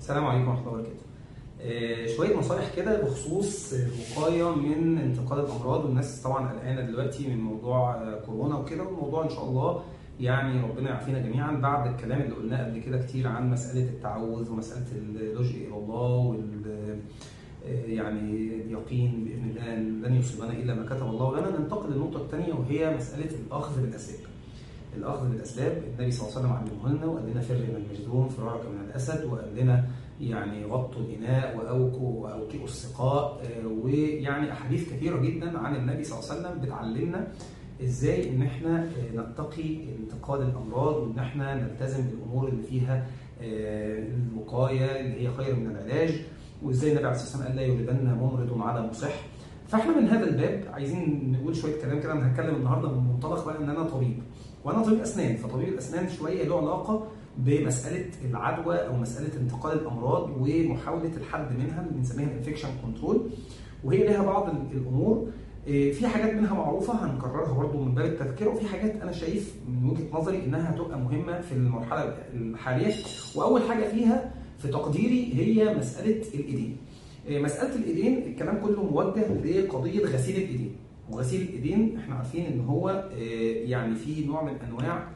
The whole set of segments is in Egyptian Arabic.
السلام عليكم ورحمه الله وبركاته. آه، شويه نصايح كده بخصوص الوقايه من انتقال الامراض والناس طبعا قلقانه دلوقتي من موضوع آه، كورونا وكده والموضوع ان شاء الله يعني ربنا يعافينا جميعا بعد الكلام اللي قلناه قبل كده كتير عن مساله التعوذ ومساله اللجوء الى الله وال آه، يعني اليقين باذن الله لن يصيبنا الا ما كتب الله لنا ننتقل للنقطه الثانيه وهي مساله الاخذ بالاسباب. الاخذ بالاسباب النبي صلى الله عليه وسلم علمه لنا وقال لنا فر من المجذوم فرارك من الاسد وقال لنا يعني غطوا الاناء واوكوا واوكئوا السقاء آه، ويعني احاديث كثيره جدا عن النبي صلى الله عليه وسلم بتعلمنا ازاي ان احنا آه، نتقي انتقال الامراض وان احنا نلتزم بالامور اللي فيها آه، الوقايه اللي هي خير من العلاج وازاي النبي عليه الصلاه والسلام قال لا يولدن ممرض على مصح فاحنا من هذا الباب عايزين نقول شويه كلام كده انا هتكلم النهارده من منطلق بقى ان انا طبيب وانا طبيب اسنان فطبيب الاسنان شويه له علاقه بمساله العدوى او مساله انتقال الامراض ومحاوله الحد منها اللي بنسميها الانفكشن كنترول وهي لها بعض الامور إيه، في حاجات منها معروفه هنكررها برضو من باب التذكره وفي حاجات انا شايف من وجهه نظري انها هتبقى مهمه في المرحله الحاليه واول حاجه فيها في تقديري هي مساله الايدين إيه، مساله الايدين الكلام كله موجه لقضيه غسيل الايدين وغسيل الايدين احنا عارفين ان هو إيه، يعني في نوع من انواع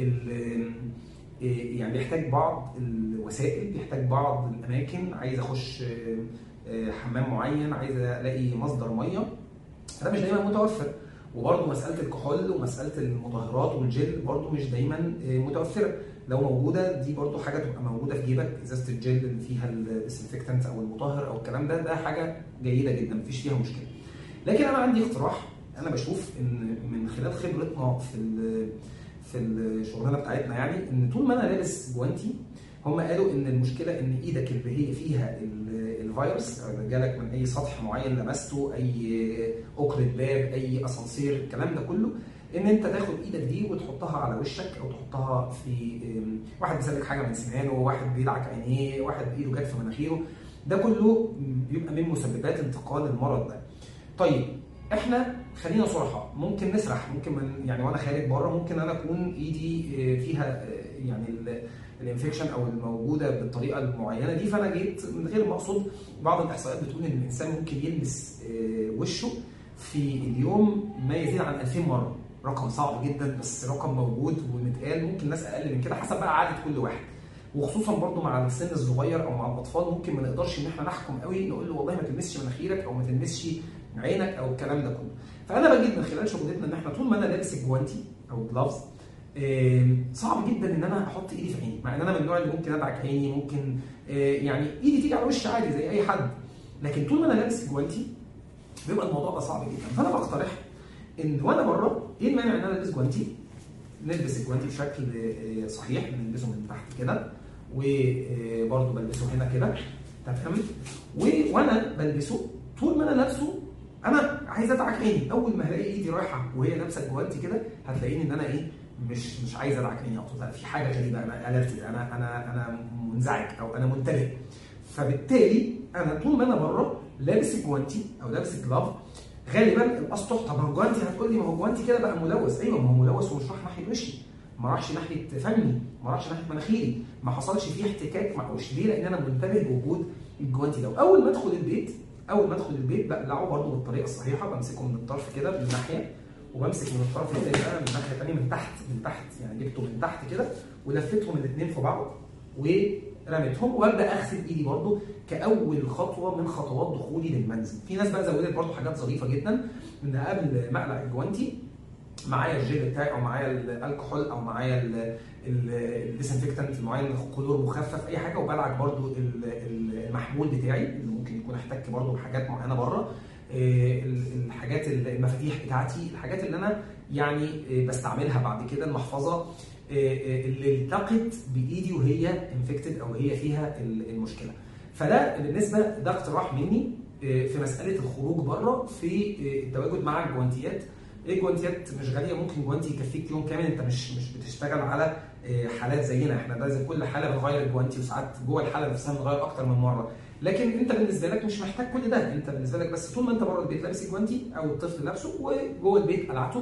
ال- إيه، يعني بيحتاج بعض الوسائل بيحتاج بعض الاماكن عايز اخش إيه، إيه، حمام معين عايز الاقي مصدر ميه ده مش دايما متوفر وبرضه مساله الكحول ومساله المطهرات والجل برضه مش دايما إيه، متوفره لو موجوده دي برضه حاجه تبقى موجوده في جيبك ازازه الجل اللي فيها الديسنفكتنت او المطهر او الكلام ده ده حاجه جيده جدا مفيش فيها مشكله لكن انا عندي اقتراح انا بشوف ان من خلال خبرتنا في ال- في الشغلانه بتاعتنا يعني ان طول ما انا لابس جوانتي هم قالوا ان المشكله ان ايدك اللي هي فيها ال- الفيروس أو جالك من اي سطح معين لمسته اي اكرة باب اي اسانسير الكلام ده كله ان انت تاخد ايدك دي وتحطها على وشك او تحطها في أم، واحد بيسلك حاجه من سنانه واحد بيدعك عينيه واحد ايده جت في مناخيره ده كله بيبقى من مسببات انتقال المرض ده طيب احنا خلينا صراحه ممكن نسرح ممكن من يعني وانا خارج بره ممكن انا اكون ايدي آه، فيها آه، يعني ال- الانفكشن او الموجوده بالطريقه المعينه دي فانا جيت من غير ما اقصد بعض الاحصائيات بتقول ان الانسان ممكن يلمس آه، وشه في اليوم ما يزيد عن 2000 مره رقم صعب جدا بس رقم موجود ومتقال ممكن ناس اقل من كده حسب بقى عاده كل واحد وخصوصا برضو مع السن الصغير او مع الاطفال ممكن ما نقدرش ان احنا نحكم قوي نقول له والله ما تلمسش مناخيرك او ما تلمسش عينك او الكلام ده كله فانا بجد من خلال شغلتنا ان احنا طول ما انا لابس الجوانتي او جلافز صعب جدا ان انا احط ايدي في عيني مع ان انا من النوع اللي ممكن ادعك عيني ممكن آه، يعني ايدي تيجي على وشي عادي زي اي حد لكن طول ما انا لابس الجوانتي بيبقى الموضوع ده صعب جدا فانا بقترح ان وانا بره ايه المانع ان انا البس جوانتي نلبس الجوانتي بشكل آه، صحيح بنلبسه من تحت كده وبرده بلبسه هنا كده تمام و- وانا بلبسه طول ما انا لابسه انا عايز ادعك عيني اول ما هلاقي ايدي رايحه وهي لابسه الجوانتي كده هتلاقيني ان انا ايه مش مش عايز ادعك عيني اقصد لا في حاجه غريبه انا الرتي انا انا انا منزعج او انا منتبه فبالتالي انا طول ما انا بره لابس الجوانتي او لابس الجلاف غالبا الاسطح طب ما هو الجوانتي هتقول لي ما هو الجوانتي كده بقى ملوث ايوه ما هو ملوث ومش راح ناحيه وشي ما راحش ناحيه فمي ما راحش ناحيه مناخيري ما حصلش فيه احتكاك مع وشي ليه؟ لان انا منتبه لوجود الجوانتي ده واول ما ادخل البيت اول ما ادخل البيت بقلعه برده بالطريقه الصحيحه بمسكه من الطرف كده من ناحيه وبمسك من الطرف الثاني بقى من الناحيه الثانيه من تحت من تحت يعني جبته من تحت كده ولفيتهم الاثنين في بعض ورميتهم وابدا اغسل ايدي برده كاول خطوه من خطوات دخولي للمنزل في ناس بقى زودت برده حاجات ظريفه جدا ان قبل ما اقلع الجوانتي معايا الجل بتاعي او معايا الكحول او معايا الديسنفكتنت المعين كلور مخفف اي حاجه وبلعك برضو ال- ال- المحمول بتاعي اللي ممكن يكون احتك برضو بحاجات معينه بره إيه، ال- الحاجات المفاتيح بتاعتي الحاجات اللي انا يعني إيه، بستعملها بعد كده المحفظه إيه، إيه، اللي التقت بايدي وهي انفكتد او هي فيها ال- المشكله فده بالنسبه ده اقتراح مني إيه، في مساله الخروج بره في إيه، التواجد مع الجوانتيات الجوانتيات مش غاليه ممكن جوانتي يكفيك يوم كامل انت مش مش بتشتغل على آه، حالات زينا احنا ده زي كل حاله بنغير الجوانتي وساعات جوه الحاله نفسها بنغير اكتر من مره لكن انت بالنسبه لك مش محتاج كل ده انت بالنسبه لك بس طول ما انت بره البيت لابس الجوانتي او الطفل لابسه وجوه البيت قلعته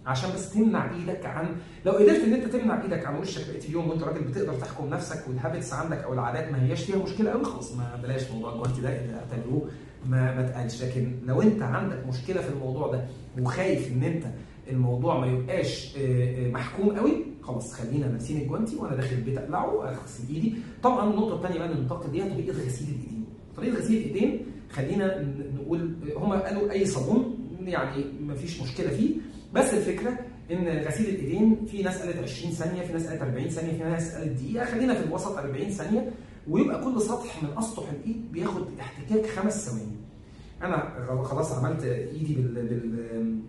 عشان بس تمنع ايدك عن لو قدرت ان انت تمنع ايدك عن وشك بقيه اليوم وانت راجل بتقدر تحكم نفسك والهابتس عندك او العادات ما هياش فيها مشكله قوي خلاص ما بلاش موضوع الجوانتي ده اللي اعتبروه ما ما تقالش لكن لو انت عندك مشكله في الموضوع ده وخايف ان انت الموضوع ما يبقاش آه، آه، محكوم قوي خلاص خلينا لابسين الجوانتي وانا داخل البيت اقلعه اغسل ايدي طبعا النقطه الثانيه بقى ننتقد ليها طريقه غسيل الايدين طريقه غسيل الايدين خلينا ن- نقول هم قالوا اي صابون يعني ما فيش مشكله فيه بس الفكره ان غسيل الايدين في ناس قالت 20 ثانيه في ناس قالت 40 ثانيه في ناس قالت دقيقه خلينا في الوسط 40 ثانيه ويبقى كل سطح من اسطح الايد بياخد احتكاك خمس ثواني انا خلاص عملت ايدي بال, بال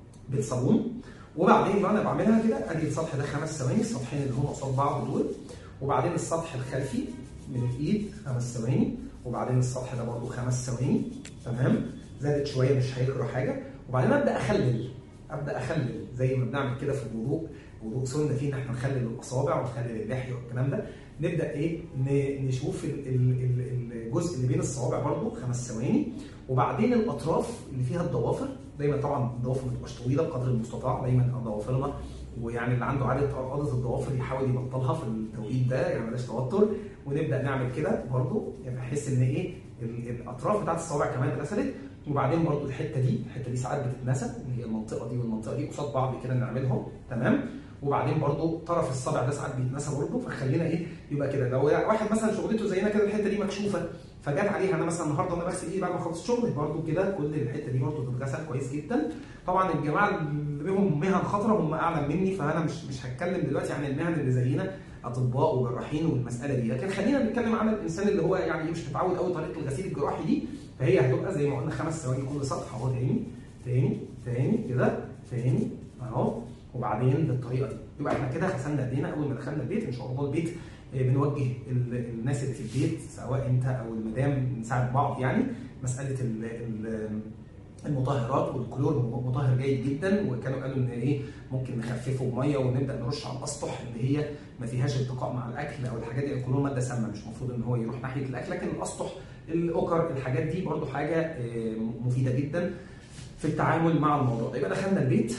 بالصابون وبعدين وانا بعملها كده ادي السطح ده خمس ثواني السطحين اللي هم قصاد بعض دول وبعدين السطح الخلفي من الايد خمس ثواني وبعدين السطح ده برضه خمس ثواني تمام زادت شويه مش هيجرى حاجه وبعدين ابدا اخلل ابدا اخلل زي ما بنعمل كده في الوضوء وضوء سنه فيه ان احنا نخلل الاصابع ونخلل اللحيه والكلام ده نبدا ايه ن- نشوف ال- ال- ال- الجزء اللي بين الصوابع برضه خمس ثواني وبعدين الاطراف اللي فيها الضوافر دايما طبعا الضوافر ما تبقاش طويله بقدر المستطاع دايما ضوافرنا ويعني اللي عنده عاده قرقضه الضوافر يحاول يبطلها في التوقيت ده يعني بلاش توتر ونبدا نعمل كده برضه يعني بحيث ان ايه ال- الاطراف بتاعت الصوابع كمان اتغسلت وبعدين برضه الحته دي الحته دي ساعات بتتنسى اللي هي المنطقه دي والمنطقه دي قصاد بعض كده نعملهم تمام وبعدين برضه طرف الصابع ده ساعات بيتنسى برضه فخلينا ايه يبقى كده لو واحد مثلا شغلته زينا كده الحته دي مكشوفه فجت عليها انا مثلا النهارده وانا بغسل ايدي بعد ما اخلص شغل برضه كده كل الحته دي برضه تتغسل كويس جدا طبعا الجماعه اللي لهم مهن خطره هم اعلم مني فانا مش مش هتكلم دلوقتي عن المهن اللي زينا اطباء وجراحين والمساله دي لكن خلينا نتكلم عن الانسان اللي هو يعني مش متعود قوي طريقه الغسيل الجراحي دي فهي هتبقى زي ما قلنا خمس ثواني كل سطح اهو تاني تاني تاني كده تاني اهو وبعدين بالطريقه دي يبقى احنا كده غسلنا ايدينا اول ما دخلنا البيت ان شاء الله البيت آه، بنوجه ال- الناس اللي في البيت سواء انت او المدام نساعد بعض يعني مساله ال- ال- المطهرات والكلور مطهر جيد جدا وكانوا قالوا ان ايه ممكن نخففه بميه ونبدا نرش على الاسطح اللي هي ما فيهاش التقاء مع الاكل او الحاجات دي الكلور ماده سامه مش المفروض ان هو يروح ناحيه الاكل لكن الاسطح الاوكر الحاجات دي برضو حاجه آه، مفيده جدا في التعامل مع الموضوع ده يبقى دخلنا البيت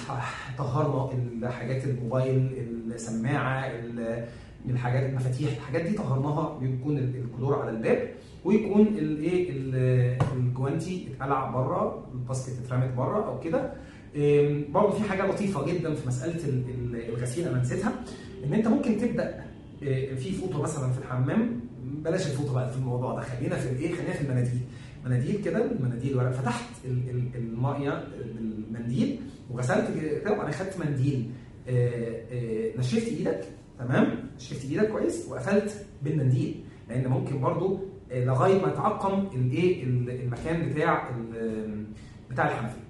طهرنا الحاجات الموبايل السماعه ال- الحاجات المفاتيح الحاجات دي طهرناها بيكون ال- الكلور على الباب ويكون الايه ال- الجوانتي اتقلع بره الباسكت اترمت بره او كده إيه، برضه في حاجه لطيفه جدا في مساله ال- ال- الغسيل انا نسيتها ان انت ممكن تبدا إيه، في فوطه مثلا في الحمام بلاش الفوطه بقى في الموضوع ده خلينا في الايه خلينا في المناديل مناديل كده المناديل ورق فتحت ال- ال- الميه بالمنديل وغسلت كده وبعدين خدت منديل آه، آه، نشفت ايدك تمام نشفت ايدك كويس وقفلت بالمنديل لان ممكن برضو آه، لغايه ما تعقم الايه ال- المكان بتاع ال- بتاع الحنفيه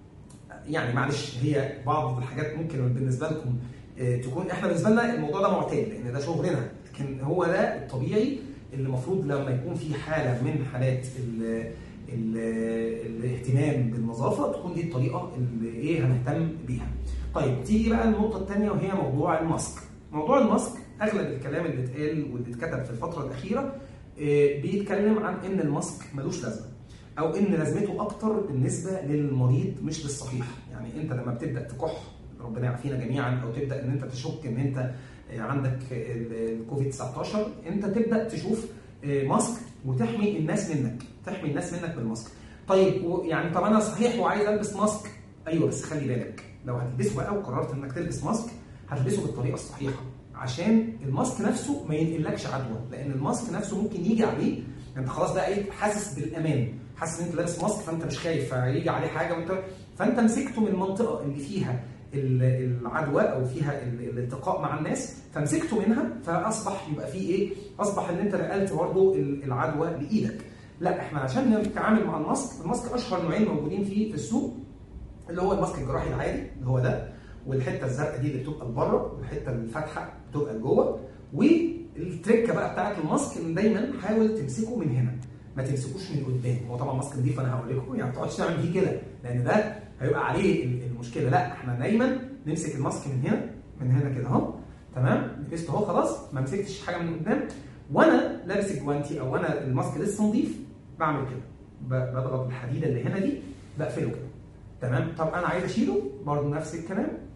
يعني معلش هي بعض الحاجات ممكن بالنسبه لكم آه، تكون احنا بالنسبه لنا الموضوع ده معتاد لان ده شغلنا لكن هو ده الطبيعي اللي المفروض لما يكون في حاله من حالات ال ال الاهتمام بالنظافه تكون دي الطريقه اللي ايه هنهتم بيها. طيب تيجي بقى النقطه الثانيه وهي موضوع الماسك. موضوع الماسك اغلب الكلام اللي اتقال واللي اتكتب في الفتره الاخيره آه، بيتكلم عن ان الماسك ملوش لازمه او ان لازمته اكتر بالنسبه للمريض مش للصحيح يعني انت لما بتبدا تكح ربنا يعافينا جميعا او تبدا ان انت تشك ان انت عندك ال- الكوفيد 19 انت تبدا تشوف آه، ماسك وتحمي الناس منك تحمي الناس منك بالماسك طيب و- يعني طب انا صحيح وعايز البس ماسك ايوه بس خلي بالك لو هتلبسه بقى وقررت انك تلبس ماسك هتلبسه بالطريقه الصحيحه عشان الماسك نفسه ما ينقلكش عدوى لان الماسك نفسه ممكن يجي عليه انت خلاص بقى ايه حاسس بالامان حاسس ان انت لابس ماسك فانت مش خايف فيجي عليه حاجه وانت فانت مسكته من المنطقه اللي فيها ال- العدوى او فيها ال- الالتقاء مع الناس فمسكته منها فاصبح يبقى فيه ايه؟ اصبح ان انت نقلت برضه ال- العدوى لايدك. لا احنا عشان نتعامل مع الماسك، الماسك اشهر نوعين موجودين فيه في السوق اللي هو الماسك الجراحي العادي اللي هو ده والحته الزرقاء دي اللي بتبقى لبره والحته الفاتحه بتبقى لجوه والتركه بقى بتاعت الماسك ان دايما حاول تمسكه من هنا ما تمسكوش من قدام هو طبعا ماسك نضيف انا هقول لكم يعني ما تقعدش تعمل فيه كده لان ده هيبقى عليه ال- المشكله لا احنا دايما نمسك الماسك من هنا من هنا كده اهو تمام لبسته اهو خلاص ما مسكتش حاجه من قدام وانا لابس الجوانتي او انا الماسك لسه نضيف بعمل كده ب- بضغط الحديده اللي هنا دي بقفله كده تمام طب انا عايز اشيله برضه نفس الكلام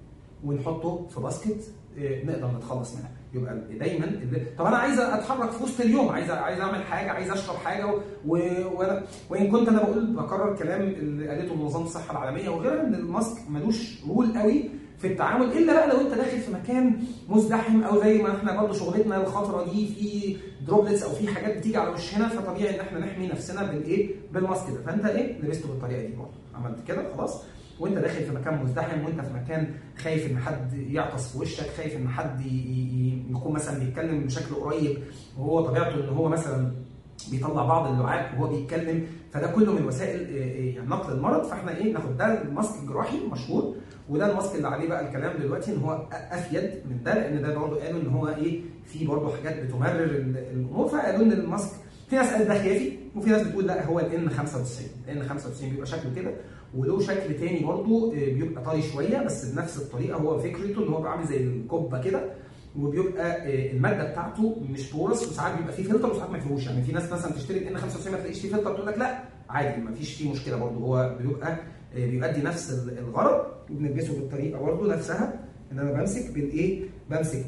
ونحطه في باسكت آه، نقدر نتخلص منها يبقى دايما اللي... طب انا عايز اتحرك في وسط اليوم عايز عايز اعمل حاجه عايز اشرب حاجه و... و... وانا وان كنت انا بقول بكرر كلام اللي قالته منظمه الصحه العالميه وغيرها ان الماسك ملوش رول قوي في التعامل الا بقى لو انت داخل في مكان مزدحم او زي ما احنا برضه شغلتنا الخطره دي في دروبلتس او في حاجات بتيجي على وشنا فطبيعي ان احنا نحمي نفسنا بالايه؟ بالماسك ده فانت ايه؟ لبسته بالطريقه دي برضه عملت كده خلاص وانت داخل في مكان مزدحم وانت في مكان خايف ان حد يعطس في وشك خايف ان حد ي- ي- يكون مثلا بيتكلم بشكل قريب وهو طبيعته ان هو مثلا بيطلع بعض اللعاب وهو بيتكلم فده كله من وسائل آه، آه، يعني نقل المرض فاحنا ايه ناخد ده الماسك الجراحي مشهور وده الماسك اللي عليه بقى الكلام دلوقتي ان هو أ- افيد من ده لان ده برضه قالوا ان هو ايه في برضه حاجات بتمرر ال- الامور فقالوا ان الماسك في ناس قالت ده خيافي وفي ناس بتقول لا هو الان 95 الان 95 بيبقى شكله كده وله شكل تاني برضه آه، بيبقى طري شويه بس بنفس الطريقه هو فكرته ان هو بيبقى عامل زي الكوبه كده وبيبقى آه، الماده بتاعته مش بورس وساعات بيبقى فيه فلتر وساعات ما فيهوش يعني في ناس مثلا تشتري الان 95 ما تلاقيش فيه فلتر تقول لك لا عادي ما فيش فيه مشكله برضه هو بيبقى آه، بيؤدي نفس ال- الغرض وبنلبسه بالطريقه برضه نفسها ان انا بمسك بالايه بمسك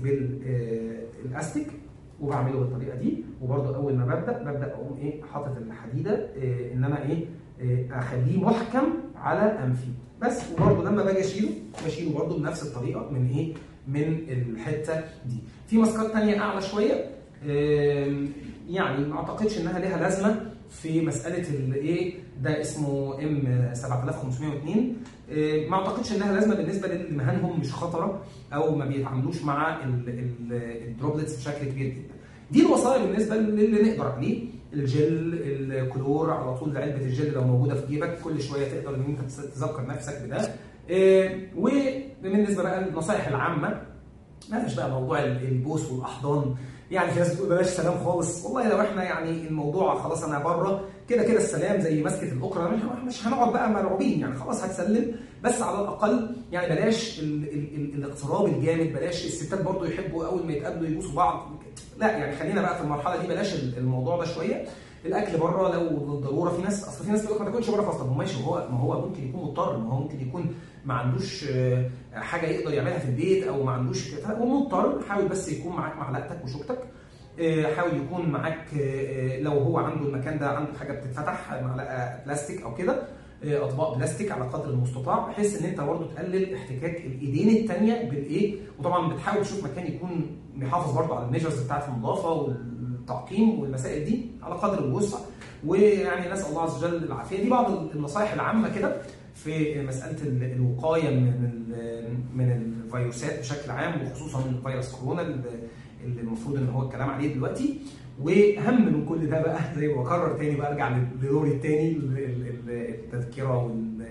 بالاستيك وبعمله بالطريقه دي وبرضه اول ما ببدا ببدا اقوم ايه حاطط الحديده آه، ان انا ايه آه، اخليه محكم على انفي بس وبرضه لما باجي اشيله بشيله برضه بنفس الطريقه من ايه من الحته دي في ماسكات تانية اعلى شويه آم، يعني ما اعتقدش انها ليها لازمه في مساله الايه ده اسمه ام 7502 آه، ما اعتقدش انها لازمه بالنسبه للي مهنهم مش خطره او ما بيتعاملوش مع ال- ال- الدروبلتس بشكل كبير جدا. دي الوصايا بالنسبه للي نقدر عليه الجل الكلور على طول علبه الجل لو موجوده في جيبك كل شويه تقدر ان انت تذكر نفسك بده آه، وبالنسبه بقى للنصائح العامه بلاش بقى موضوع البوس والاحضان يعني في ناس بتقول بلاش سلام خالص والله لو احنا يعني الموضوع خلاص انا بره كده كده السلام زي مسكه الاكره مش مش هنقعد بقى مرعوبين يعني خلاص هتسلم بس على الاقل يعني بلاش ال ال ال الاقتراب الجامد بلاش الستات برضو يحبوا اول ما يتقابلوا يبوسوا بعض لا يعني خلينا بقى في المرحله دي بلاش الموضوع ده شويه الاكل بره لو للضروره في ناس اصل في ناس بتقول لك ما تاكلش بره فاصل ما ماشي هو ما هو ممكن يكون مضطر ما هو ممكن يكون ما عندوش آه، حاجه يقدر يعملها في البيت او ما عندوش كده هو مضطر حاول بس يكون معاك معلقتك وشوكتك آه، حاول يكون معاك آه، لو هو عنده المكان ده عنده حاجه بتتفتح معلقه بلاستيك او كده آه، اطباق بلاستيك على قدر المستطاع بحيث ان انت برضه تقلل احتكاك الايدين الثانيه بالايه وطبعا بتحاول تشوف مكان يكون محافظ برضه على الميجرز بتاعت النظافه والتعقيم والمسائل دي على قدر الوسع ويعني نسال الله عز وجل العافيه دي بعض النصائح العامه كده في مساله ال- الوقايه من ال- من الفيروسات بشكل عام وخصوصا فيروس كورونا اللي اللي المفروض ان هو الكلام عليه دلوقتي واهم من كل ده بقى زي ما بكرر تاني بقى ارجع لدوري التاني ال- ال- التذكره وال-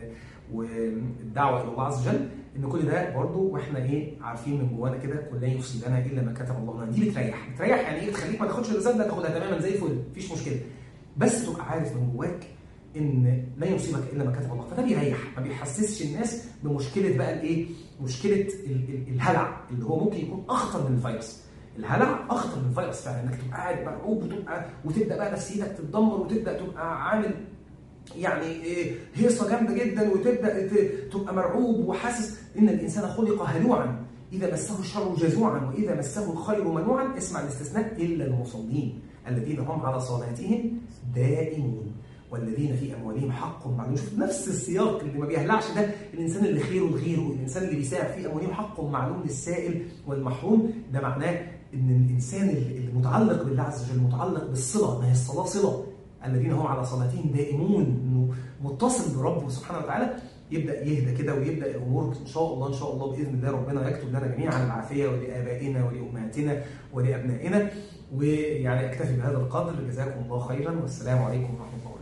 والدعوه الى الله عز وجل ان كل ده برضه واحنا ايه عارفين من جوانا كده كل لا يصيبنا الا ما كتب الله لنا دي بتريح بتريح يعني ايه بتخليك ما تاخدش الرساله لا تاخدها تماما زي الفل مفيش مشكله بس تبقى عارف من جواك ان لا يصيبك الا ما كتب الله فده بيريح ما بيحسسش الناس بمشكله بقى الايه مشكله ال- ال- الهلع اللي هو ممكن يكون اخطر من الفيروس الهلع اخطر من الفيروس فعلا انك تبقى قاعد مرعوب وتبقى وتبدا بقى نفسيتك تتدمر وتبدا تبقى عامل يعني إيه هيصه جامده جدا وتبدا ت- تبقى مرعوب وحاسس ان الانسان خلق هلوعا اذا مسه الشر جزوعا واذا مسه الخير منوعا اسمع الاستثناء الا المصلين الذين هم على صلاتهم دائمون والذين في اموالهم حق معلوم شوف نفس السياق اللي ما بيهلعش ده الانسان اللي خيره لغيره الانسان اللي بيساعد في اموالهم حق معلوم للسائل والمحروم ده معناه ان الانسان اللي متعلق بالله عز وجل متعلق بالصله ما هي الصلاه صله الذين هم على صلاتهم دائمون انه متصل بربه سبحانه وتعالى يبدا يهدى كده ويبدا الامور ان شاء الله ان شاء الله باذن الله ربنا يكتب لنا جميعا العافيه ولابائنا ولامهاتنا ولابنائنا ويعني اكتفي بهذا القدر جزاكم الله خيرا والسلام عليكم ورحمه الله